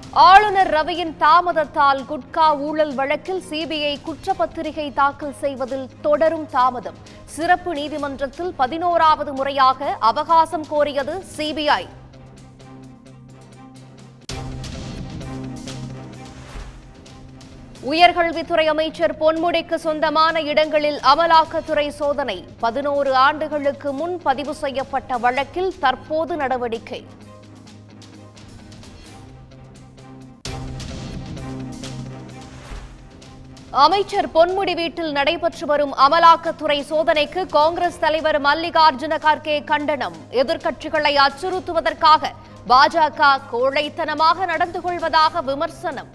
ஆளுநர் ரவியின் தாமதத்தால் குட்கா ஊழல் வழக்கில் சிபிஐ குற்றப்பத்திரிகை தாக்கல் செய்வதில் தொடரும் தாமதம் சிறப்பு நீதிமன்றத்தில் பதினோராவது முறையாக அவகாசம் கோரியது சிபிஐ உயர்கல்வித்துறை அமைச்சர் பொன்முடிக்கு சொந்தமான இடங்களில் அமலாக்கத்துறை சோதனை பதினோரு ஆண்டுகளுக்கு முன் பதிவு செய்யப்பட்ட வழக்கில் தற்போது நடவடிக்கை அமைச்சர் பொன்முடி வீட்டில் நடைபெற்று வரும் அமலாக்கத்துறை சோதனைக்கு காங்கிரஸ் தலைவர் மல்லிகார்ஜுன கார்கே கண்டனம் எதிர்க்கட்சிகளை அச்சுறுத்துவதற்காக பாஜக கோழைத்தனமாக நடந்து கொள்வதாக விமர்சனம்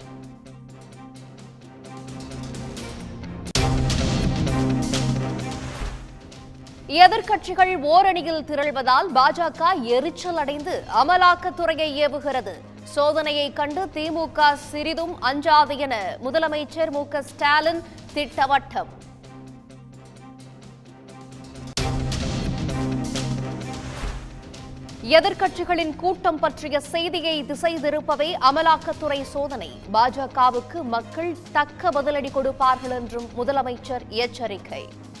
எதிர்க்கட்சிகள் ஓரணியில் திரள்வதால் பாஜக எரிச்சல் அடைந்து அமலாக்கத்துறையை ஏவுகிறது சோதனையை கண்டு திமுக சிறிதும் அஞ்சாது என முதலமைச்சர் மு க ஸ்டாலின் திட்டவட்டம் எதிர்க்கட்சிகளின் கூட்டம் பற்றிய செய்தியை திசை திருப்பவே அமலாக்கத்துறை சோதனை பாஜகவுக்கு மக்கள் தக்க பதிலடி கொடுப்பார்கள் என்றும் முதலமைச்சர் எச்சரிக்கை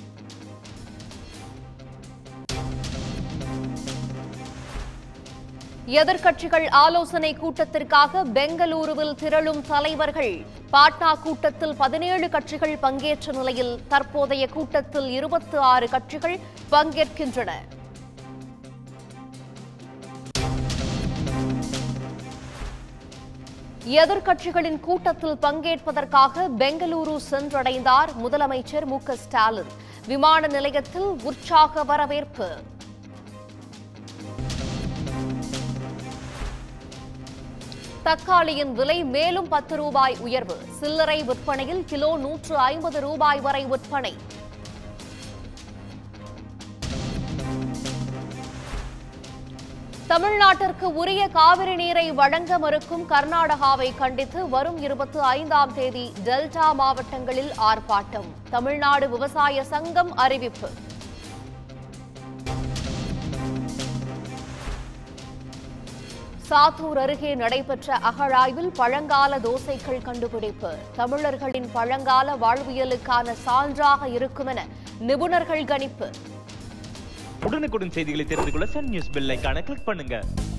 எதிர்க்கட்சிகள் ஆலோசனை கூட்டத்திற்காக பெங்களூருவில் திரளும் தலைவர்கள் பாட்னா கூட்டத்தில் பதினேழு கட்சிகள் பங்கேற்ற நிலையில் தற்போதைய கூட்டத்தில் இருபத்தி ஆறு கட்சிகள் பங்கேற்கின்றன எதிர்க்கட்சிகளின் கூட்டத்தில் பங்கேற்பதற்காக பெங்களூரு சென்றடைந்தார் முதலமைச்சர் மு க ஸ்டாலின் விமான நிலையத்தில் உற்சாக வரவேற்பு தக்காளியின் விலை மேலும் பத்து ரூபாய் உயர்வு சில்லறை விற்பனையில் கிலோ நூற்று ஐம்பது ரூபாய் வரை விற்பனை தமிழ்நாட்டிற்கு உரிய காவிரி நீரை வழங்க மறுக்கும் கர்நாடகாவை கண்டித்து வரும் இருபத்தி ஐந்தாம் தேதி டெல்டா மாவட்டங்களில் ஆர்ப்பாட்டம் தமிழ்நாடு விவசாய சங்கம் அறிவிப்பு சாத்தூர் அருகே நடைபெற்ற அகழாய்வில் பழங்கால தோசைகள் கண்டுபிடிப்பு தமிழர்களின் பழங்கால வாழ்வியலுக்கான சான்றாக இருக்கும் என நிபுணர்கள் கணிப்பு உடனுக்குடன் செய்திகளை தெரிந்து கொள்ள சன் நியூஸ் பெல் ஐகானை கிளிக் பண்ணுங்க